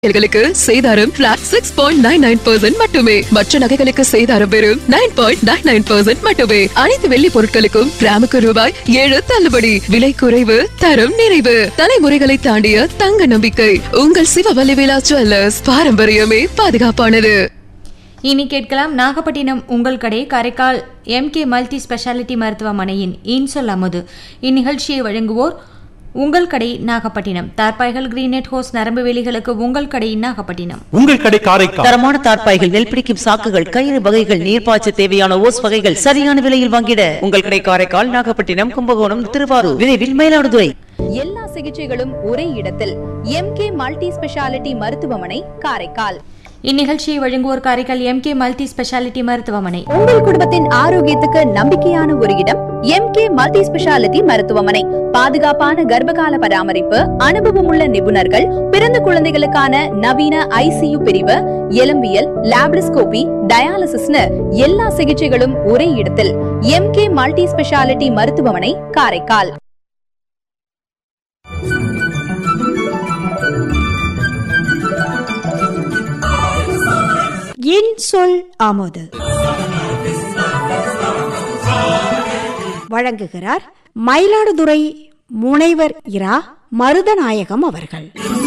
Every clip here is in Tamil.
நகைகளுக்கு சேதாரம் flat six point nine nine percent மட்டுமே மற்ற நகைகளுக்கு சேதாரம் வெறும் nine point nine nine percent மட்டுமே அனைத்து வெள்ளி பொருட்களுக்கும் கிராமுக்கு ரூபாய் ஏழு தள்ளுபடி விலை குறைவு தரம் நிறைவு தலைமுறைகளை தாண்டிய தங்க நம்பிக்கை உங்கள் சிவவல்லி விழா ஜுவல்லர்ஸ் பாரம்பரியமே பாதுகாப்பானது இனி கேட்கலாம் நாகப்பட்டினம் உங்கள் கடை காரைக்கால் எம்கே மல்டி ஸ்பெஷாலிட்டி மருத்துவமனையின் இன்சொல் அமுது இந்நிகழ்ச்சியை வழங்குவோர் உங்கள் கடை நாகப்பட்டினம் தார்பாய்கள் கிரீனெட் ஹோஸ் நரம்பு வேலிகளுக்கு உங்கள் கடை நாகப்பட்டினம் உங்கள் கடை காரைக்கால் தரமான தார்ப்பாய்கள் நெல் பிடிக்கும் சாக்குகள் கயிறு வகைகள் நீர்ப்பாய்ச்ச தேவையான ஓஸ் வகைகள் சரியான விலையில் வாங்கிட உங்கள் கடை காரைக்கால் நாகப்பட்டினம் கும்பகோணம் திருவாரூர் விரைவில் மயிலாடுதுறை எல்லா சிகிச்சைகளும் ஒரே இடத்தில் எம்கே மல்டி ஸ்பெஷாலிட்டி மருத்துவமனை காரைக்கால் இந்நிகழ்ச்சியை வழங்குவோர் காரைக்கால் எம்கே மல்டி ஸ்பெஷாலிட்டி மருத்துவமனை உங்கள் குடும்பத்தின் ஆரோக்கியத்துக்கு நம்பிக்கையான ஒரு இடம் எம்கே மல்டி ஸ்பெஷாலிட்டி மருத்துவமனை பாதுகாப்பான கர்ப்பகால பராமரிப்பு அனுபவமுள்ள நிபுணர்கள் பிறந்த குழந்தைகளுக்கான நவீன ஐசியு பிரிவு எலும்பியல் லாப்ரிஸ்கோபி டயாலிசிஸ்னு எல்லா சிகிச்சைகளும் ஒரே இடத்தில் எம்கே மல்டி ஸ்பெஷாலிட்டி மருத்துவமனை காரைக்கால் என் சொல் ஆமோது வழங்குகிறார் மயிலாடுதுறை முனைவர் இரா மருதநாயகம் அவர்கள்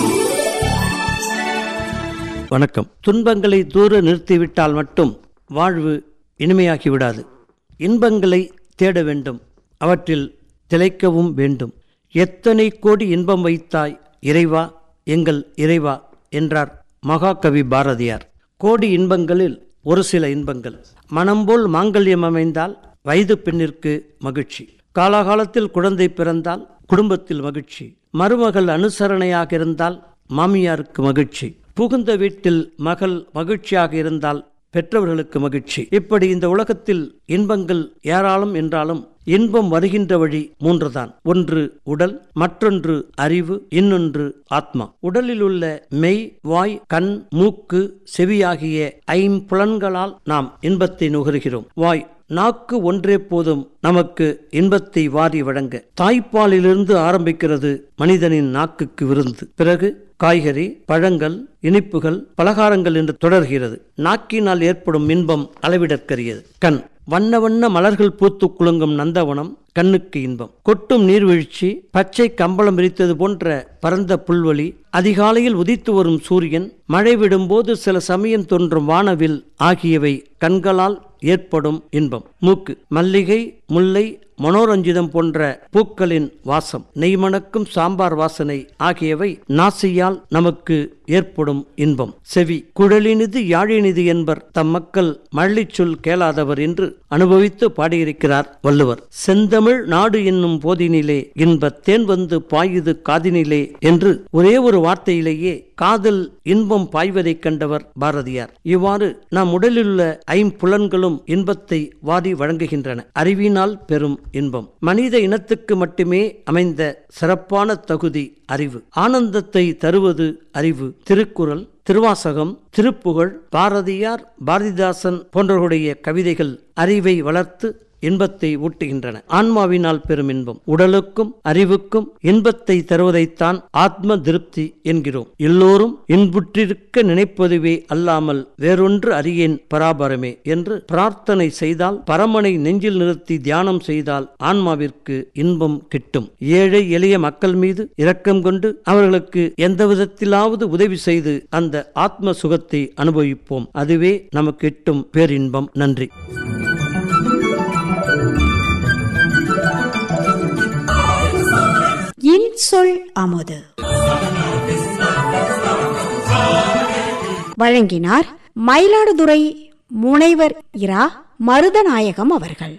வணக்கம் துன்பங்களை தூர நிறுத்திவிட்டால் மட்டும் வாழ்வு இனிமையாகி விடாது இன்பங்களை தேட வேண்டும் அவற்றில் திளைக்கவும் வேண்டும் எத்தனை கோடி இன்பம் வைத்தாய் இறைவா எங்கள் இறைவா என்றார் மகாகவி பாரதியார் கோடி இன்பங்களில் ஒரு சில இன்பங்கள் மனம்போல் மாங்கல்யம் அமைந்தால் வயது பெண்ணிற்கு மகிழ்ச்சி காலாகாலத்தில் குழந்தை பிறந்தால் குடும்பத்தில் மகிழ்ச்சி மருமகள் அனுசரணையாக இருந்தால் மாமியாருக்கு மகிழ்ச்சி புகுந்த வீட்டில் மகள் மகிழ்ச்சியாக இருந்தால் பெற்றவர்களுக்கு மகிழ்ச்சி இப்படி இந்த உலகத்தில் இன்பங்கள் ஏராளம் என்றாலும் இன்பம் வருகின்ற வழி மூன்றுதான் ஒன்று உடல் மற்றொன்று அறிவு இன்னொன்று ஆத்மா உடலில் உள்ள மெய் வாய் கண் மூக்கு செவியாகிய ஐம்புலன்களால் நாம் இன்பத்தை நுகர்கிறோம் வாய் நாக்கு ஒன்றே போதும் நமக்கு இன்பத்தை வாரி வழங்க தாய்ப்பாலிலிருந்து ஆரம்பிக்கிறது மனிதனின் நாக்குக்கு விருந்து பிறகு காய்கறி பழங்கள் இனிப்புகள் பலகாரங்கள் என்று தொடர்கிறது நாக்கினால் ஏற்படும் இன்பம் அளவிடற்கரியது கண் வண்ண வண்ண மலர்கள் பூத்து குலுங்கும் நந்தவனம் கண்ணுக்கு இன்பம் கொட்டும் நீர்வீழ்ச்சி பச்சை கம்பளம் விரித்தது போன்ற பரந்த புல்வெளி அதிகாலையில் உதித்து வரும் சூரியன் மழை விடும்போது சில சமயம் தோன்றும் வானவில் ஆகியவை கண்களால் ஏற்படும் இன்பம் மூக்கு மல்லிகை முல்லை மனோரஞ்சிதம் போன்ற பூக்களின் வாசம் நெய்மணக்கும் சாம்பார் வாசனை ஆகியவை நாசியால் நமக்கு ஏற்படும் இன்பம் செவி குழலினிது யாழினிது என்பர் தம் மக்கள் மள்ளிச் சொல் கேளாதவர் என்று அனுபவித்து பாடியிருக்கிறார் வள்ளுவர் செந்தமிழ் நாடு என்னும் போதினிலே இன்பத் தேன் வந்து பாயுது காதினிலே என்று ஒரே ஒரு வார்த்தையிலேயே காதல் இன்பம் பாய்வதைக் கண்டவர் பாரதியார் இவ்வாறு நம் உடலிலுள்ள ஐம்புலன்களும் இன்பத்தை வாரி வழங்குகின்றன அறிவினால் பெறும் இன்பம் மனித இனத்துக்கு மட்டுமே அமைந்த சிறப்பான தகுதி அறிவு ஆனந்தத்தை தருவது அறிவு திருக்குறள் திருவாசகம் திருப்புகழ் பாரதியார் பாரதிதாசன் போன்றவர்களுடைய கவிதைகள் அறிவை வளர்த்து இன்பத்தை ஊட்டுகின்றன ஆன்மாவினால் பெறும் இன்பம் உடலுக்கும் அறிவுக்கும் இன்பத்தை தருவதைத்தான் ஆத்ம திருப்தி என்கிறோம் எல்லோரும் இன்புற்றிருக்க நினைப்பதுவே அல்லாமல் வேறொன்று அறியேன் பராபரமே என்று பிரார்த்தனை செய்தால் பரமனை நெஞ்சில் நிறுத்தி தியானம் செய்தால் ஆன்மாவிற்கு இன்பம் கிட்டும் ஏழை எளிய மக்கள் மீது இரக்கம் கொண்டு அவர்களுக்கு எந்த விதத்திலாவது உதவி செய்து அந்த ஆத்ம சுகத்தை அனுபவிப்போம் அதுவே நமக்கு கிட்டும் பேரின்பம் நன்றி என் சொல் ஆமோது வழங்கினார் மயிலாடுதுறை முனைவர் இரா மருதநாயகம் அவர்கள்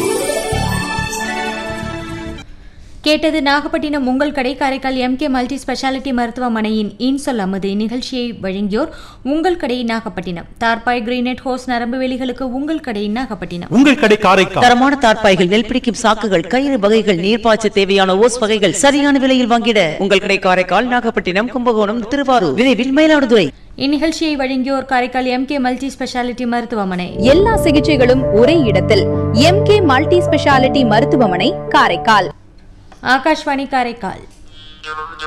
கேட்டது நாகப்பட்டினம் உங்கள் கடை காரைக்கால் எம்கே மல்டி ஸ்பெஷாலிட்டி மருத்துவமனையின் இன்சொல் அமுது இந்நிகழ்ச்சியை வழங்கியோர் உங்கள் கடை நாகப்பட்டினம் தார்பாய் கிரீனெட் ஹோஸ் நரம்பு வேலிகளுக்கு உங்கள் கடை நாகப்பட்டினம் உங்கள் கடை காரைக்கால் தரமான தார்ப்பாய்கள் நெல் பிடிக்கும் சாக்குகள் கயிறு வகைகள் நீர்ப்பாய்ச்ச தேவையான ஓஸ் வகைகள் சரியான விலையில் வாங்கிட உங்கள் கடை காரைக்கால் நாகப்பட்டினம் கும்பகோணம் திருவாரூர் விரைவில் மயிலாடுதுறை இந்நிகழ்ச்சியை வழங்கியோர் காரைக்கால் எம்கே மல்டி ஸ்பெஷாலிட்டி மருத்துவமனை எல்லா சிகிச்சைகளும் ஒரே இடத்தில் எம்கே மல்டி ஸ்பெஷாலிட்டி மருத்துவமனை காரைக்கால் ஆகாஷ்வாணி காரைக்கால்